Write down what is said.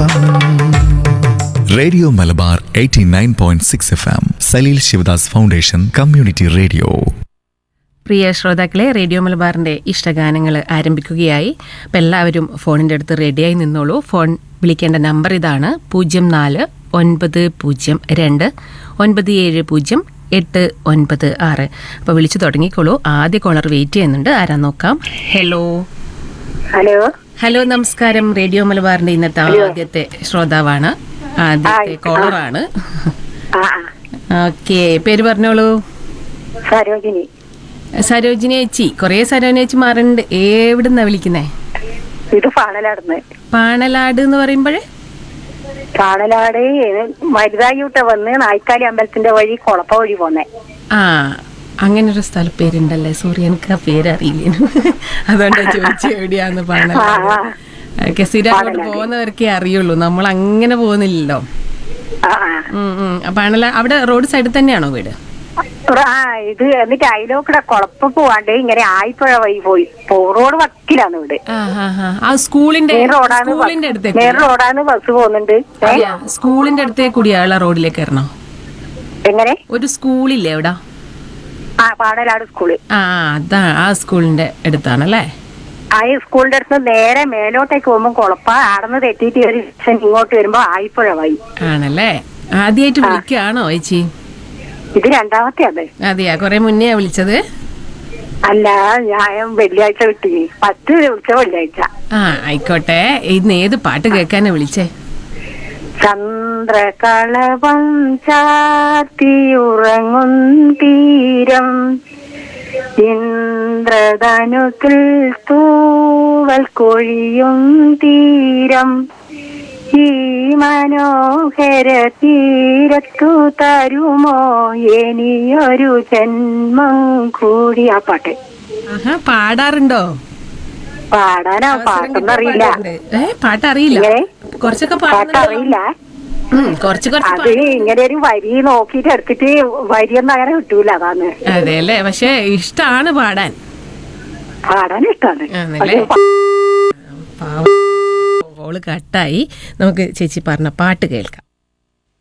FM radio Malabar 89.6 F M Saleel Sivadas foundation community radio പ്രിയ ശ്രോതാക്കളെ radio മലബാറിൻ്റെ ഇഷ്ടഗാനങ്ങൾ ആരംഭിക്കുകയായി അപ്പം എല്ലാവരും ഫോണിൻ്റെ അടുത്ത് റെഡിയായി നിന്നോളൂ ഫോൺ വിളിക്കേണ്ട നമ്പർ ഇതാണ് പൂജ്യം നാല് ഒൻപത് പൂജ്യം രണ്ട് ഒൻപത് ഏഴ് പൂജ്യം എട്ട് ഒൻപത് ആറ് അപ്പോൾ വിളിച്ചു തുടങ്ങിക്കോളൂ ആദ്യ കോളർ വെയിറ്റ് ചെയ്യുന്നുണ്ട് ആരാ നോക്കാം ഹലോ ഹലോ ഹലോ നമസ്കാരം റേഡിയോ മലബാറിൻ്റെ ഇന്നത്തെ ആദ്യത്തെ ശ്രോതാവാണ് ആദ്യത്തെ കോളറാണ് ആ ആ ഓക്കെ പേര് പറഞ്ഞോളൂ സരോജിനി സരോജിനി ചേച്ചി കുറേ സരോജിനി ചേച്ചി മാറുന്നുണ്ട് എവിടുന്നാ വിളിക്കുന്നേ ഇത് പാണലാടുന്ന് പാണലാട് എന്ന് പറയുമ്പോഴേ പാണലാട് മരുതായൂട്ട വന്ന് നായ്ക്കാലി അമ്പലത്തിന്റെ വഴി കൊളപ്പ വഴി പോന്നെ ആ അങ്ങനെ ഒരു സ്ഥലപ്പേരുണ്ടല്ലേ സോറി എനിക്ക് ആ പേര് അറിയില്ല അതുകൊണ്ടാ ചോദിച്ചു എവിടെയാന്ന് പാണലാട് ആ, ഓക്കെ സ്ഥിരം അങ്ങോട്ട് പോകുന്നവർക്കേ അറിയുള്ളൂ നമ്മൾ അങ്ങനെ പോകുന്നില്ലല്ലോ ആ ആ. ഉം, ഉം. ആ പാണല അവിടെ റോഡ് സൈഡിൽ തന്നെയാണോ വീട് ആ ഇത് എന്നിട്ട് അതിലോക്കിടെ കൊളപ്പ പോവാണ്ട് ഇങ്ങനെ ആയിപ്പുഴ വഴി പോയി പോ- റോഡ് വക്കിലാണ് വീട് ആ ആ ആ. ആ സ്കൂളിന്റെ നേർ റോഡാണ് സ്കൂളിന്റെ ബസ്- അടുത്തേക്ക് നേർ റോഡാണ് ബസ് പോകുന്നുണ്ട് ഏ? അതെയാ, സ്കൂളിന്റെ അടുത്തേക്ക് കൂടിയുള്ള റോഡിലേക്ക് ഇറങ്ങണം എങ്ങനെ ഒരു സ്കൂളില്ലേ ഇവിടെ ആ പാണലാട് സ്കൂള് ആ അതാ ആ സ്കൂളിന്റെ അടുത്താണല്ലേ ആ ഈ സ്കൂളിന്റെ അടുത്ത് നേരെ മേലോട്ടേക്ക് പോകുമ്പോ കൊളപ്പ ആടന്ന് തെറ്റിയിട്ട് ഒരു ദിവസം ഇങ്ങോട്ട് വരുമ്പോ ആയിപ്പുഴ വഴി ആണല്ലേ ആദ്യമായിട്ട് വിളിക്കുകയാണോ ചേച്ചി ഇത് രണ്ടാമത്തെ അത് അതെയാ കൊറേ മുന്നേ വിളിച്ചത് അല്ല ഞാൻ വെള്ളിയാഴ്ച കിട്ടി പത്ത് വിളിച്ച വെള്ളിയാഴ്ച ആ ആയിക്കോട്ടെ ഇന്ന് ഏത് പാട്ട് കേൾക്കാനാ വിളിച്ചേ ചന്ദ്രകളവം ചാത്തിയുറങ്ങും തീരം ഇന്ദ്രധനുക്കിൽ തൂവൽ കൊഴിയും തീരം ഈ മനോഹര തീരത്തു തരുമോ ഇനിയൊരു ജന്മം കൂടി ആ പാട്ട് ആഹാ പാടാറുണ്ടോ പാടാനാ പാട്ടൊന്നും അറിയില്ല ഏ പാട്ട് അറിയില്ല ഇങ്ങനെ? കുറച്ചൊക്കെ പാട്ട് പാടുന്നുണ്ടല്ലോ. അറിയില്ല ഉം, കുറച്ച് കുറച്ച് അത് ഇങ്ങനെ ഒരു വരി നോക്കിട്ട് എടുത്തിട്ട് വരിയൊന്നും അങ്ങനെ കിട്ടൂല അതാണ് അതെ അല്ലേ പക്ഷെ ഇഷ്ടാണ് പാടാൻ പാടാൻ ഇഷ്ടാണ് ആണല്ലേ? പാവം. കോള് കട്ടായി നമുക്ക് ചേച്ചി പറഞ്ഞ പാട്ട് കേൾക്കാം